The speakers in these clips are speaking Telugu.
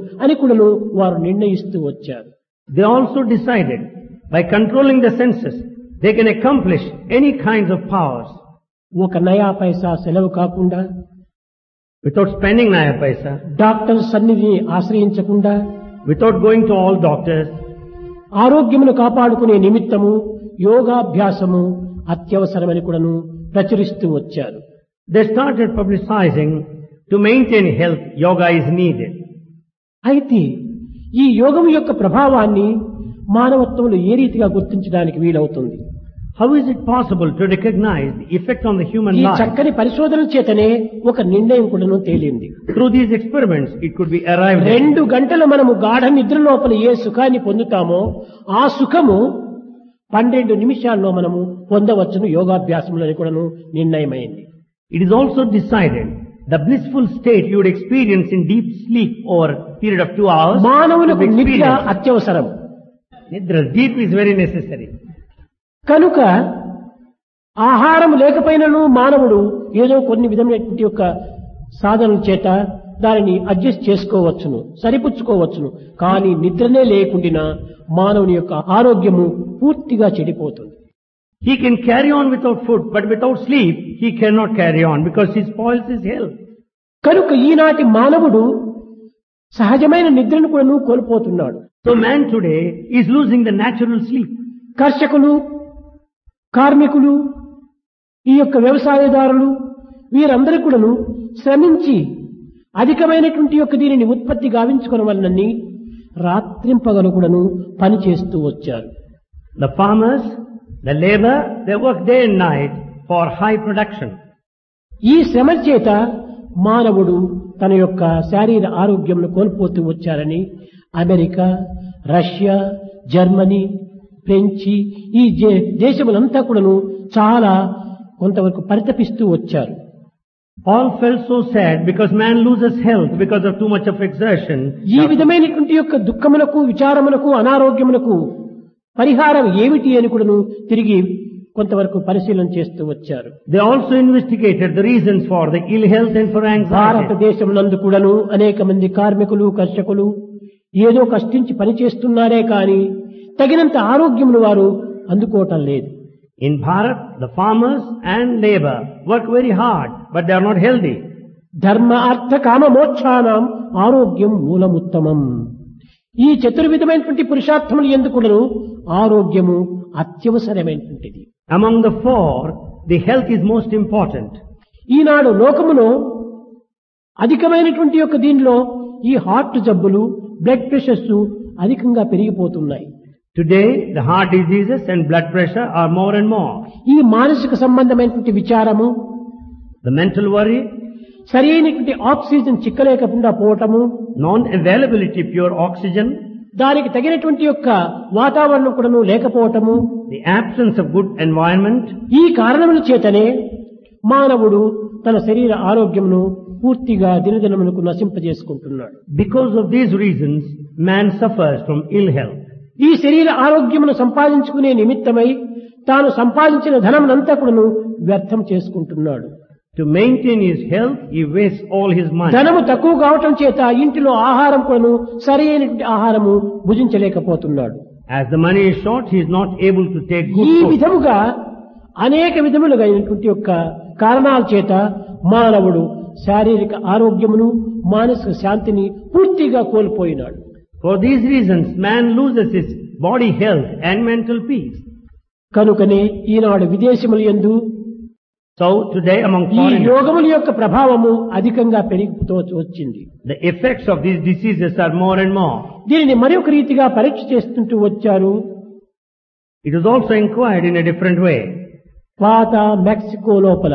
అని కూడాను వారు నిర్ణయిస్తూ వచ్చారు They also decided by controlling the senses, they can accomplish any kinds of powers ఒక నయా పైసా సెలవు కాకుండా without spending naya paisa, doctor సన్నిధిని ఆశ్రయించకుండా without going to all doctors. ఆరోగ్యమును కాపాడుకునే నిమిత్తము యోగాభ్యాసము అత్యవసరమని కూడాను ప్రచురిస్తూ వచ్చారు They started publicizing to maintain health, yoga is needed. అయితే ఈ యోగం యొక్క ప్రభావాన్ని మానవత్వంలో ఏ రీతిగా గుర్తించడానికి వీలవుతుంది How is it possible to recognize the effect on the human ఈ life? చక్కని పరిశోధన చేతనే ఒక నిర్ణయం కూడాను తేలింది Through these experiments, it could be arrived at. రెండు గంటలు మనము గాఢ నిద్ర లోపల ఏ సుఖాన్ని పొందుతామో ఆ సుఖము పన్నెండు నిమిషాల్లో మనము పొందవచ్చును యోగాభ్యాసములని కూడాను నిర్ణయమైంది It is also decided the blissful state you would experience in deep sleep over a period of two hours. మానవులకు would be నిద్ర experienced. అత్యవసరం Nidra, deep is very necessary. కనుక ఆహారం లేకపోయినను మానవుడు ఏదో కొన్ని విధమైనటువంటి యొక్క సాధనల చేత దానిని అడ్జస్ట్ చేసుకోవచ్చును సరిపుచ్చుకోవచ్చును కానీ నిద్రనే లేకుండా మానవుని యొక్క ఆరోగ్యము పూర్తిగా చెడిపోతుంది He can carry on without food, but without sleep, he cannot carry on because he spoils his health. కనుక ఈనాటి మానవుడు సహజమైన నిద్రను కూడా కోల్పోతున్నాడు So man today is losing the natural sleep. కర్షకులు కార్మికులు ఈ యొక్క వ్యవసాయదారులు వీరందరూ కూడాను శ్రమించి అధికమైనటువంటి యొక్క దీనిని ఉత్పత్తి గావించుకున్న వలనని రాత్రింపగలు కూడాను పనిచేస్తూ వచ్చారు The farmers, the labor, they work day and night for high production. ఈ శ్రమ చేత మానవుడు తన యొక్క శారీర ఆరోగ్యంను కోల్పోతూ వచ్చారని అమెరికా రష్యా జర్మనీ ఫ్రెంచి ఈ జే- దేశములంతా కూడాను చాలా కొంతవరకు పరితపిస్తూ వచ్చారు All felt so sad because man loses health because of too much of exertion. ఈ విధమైనటువంటి యొక్క దుఃఖములకు విచారములకు అనారోగ్యములకు పరిహారం ఏమిటి అని కూడాను తిరిగి కొంతవరకు పరిశీలన చేస్తూ వచ్చారు They also investigated the reasons for the ill health and for anxiety. భారతదేశం నందు కూడాను అనేక మంది కార్మికులు కర్షకులు ఏదో కష్టించి పనిచేస్తున్నారే కాని తగినంత ఆరోగ్యమును వారు అందుకోవటం లేదు In Bharat, the farmers and labor work very hard, but they are not healthy. ధర్మ అర్థ కామ మోక్షానం ఆరోగ్యం మూలముత్తమం ఈ చతుర్విధమైనటువంటి పురుషార్థములు ఎందుకును ఆరోగ్యము అత్యవసరమైనటువంటిది Among the four, the health is most important. ఈనాడు లోకములో అధికమైనటువంటి యొక్క దీనిలో ఈ హార్ట్ జబ్బులు బ్లడ్ ప్రెషర్స్ అధికంగా పెరిగిపోతున్నాయి Today, the heart diseases and blood pressure are more and more. ఈ మానసిక సంబంధమైనటువంటి విచారము The mental worry, సరైనటువంటి ఆక్సిజన్ చిక్కలేకుండా పోవటము non-availability of pure oxygen, దానికి తగినటువంటి యొక్క వాతావరణం కూడాను లేకపోవటము the absence of good environment, ఈ కారణముల చేతనే మానవుడు తన శరీర ఆరోగ్యమును పూర్తిగా దినదినమునకు నశింపజేసుకుంటున్నాడు because of these reasons, man suffers from ill health. ఈ శరీర ఆరోగ్యమును సంపాదించుకునే నిమిత్తమై తాను సంపాదించిన ధనమునంతా కూడాను వ్యర్థం చేసుకుంటున్నాడు To maintain his health, he wastes all his money. ధనము తక్కువ కావటం చేత ఇంటిలో ఆహారం కూడాను సరైనటువంటి ఆహారము భుజించలేకపోతున్నాడు As the money is short, he is not able to take good ఈ food. విధముగా అనేక విధములుగా అయినటువంటి యొక్క కారణాల చేత మానవుడు శారీరక ఆరోగ్యమును మానసిక శాంతిని పూర్తిగా కోల్పోయినాడు For these reasons, man loses his body health and mental peace. కనుకనే ఈనాడు విదేశముల యందు So today among ఈ foreigners, యోగముల యొక్క ప్రభావము అధికంగా పెరిగిపోతూ వచ్చింది the effects of these diseases are more and more. దీనిని మరొక రీతిగా పరీక్ష చేస్తుంటూ వచ్చారు It is also inquired in a different way. పాత మెక్సికో లోపల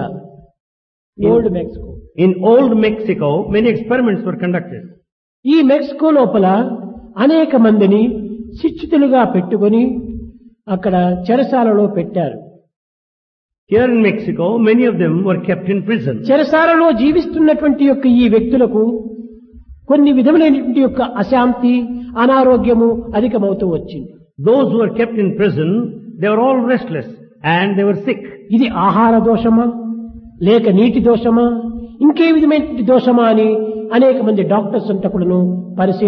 old Mexico In old Mexico, many experiments were conducted. ఈ మెక్సికో లోపల అనేక మందిని శిక్షితులుగా పెట్టుకొని అక్కడ చెరసాలలో పెట్టారు Here in Mexico, many of them were kept in prison. చెరసాలలో జీవిస్తున్నటువంటి యొక్క ఈ వ్యక్తులకు కొన్ని విధములైనటువంటి యొక్క అశాంతి అనారోగ్యము అధికమవుతూ వచ్చింది Those who were kept in prison, they were all restless and they were sick. ఇది ఆహార దోషమా లేక నీటి దోషమా ఇంకే విధమైనటువంటి దోషమా అని అనేక మంది డాక్టర్స్ అంతా కూడాను పరిశీలన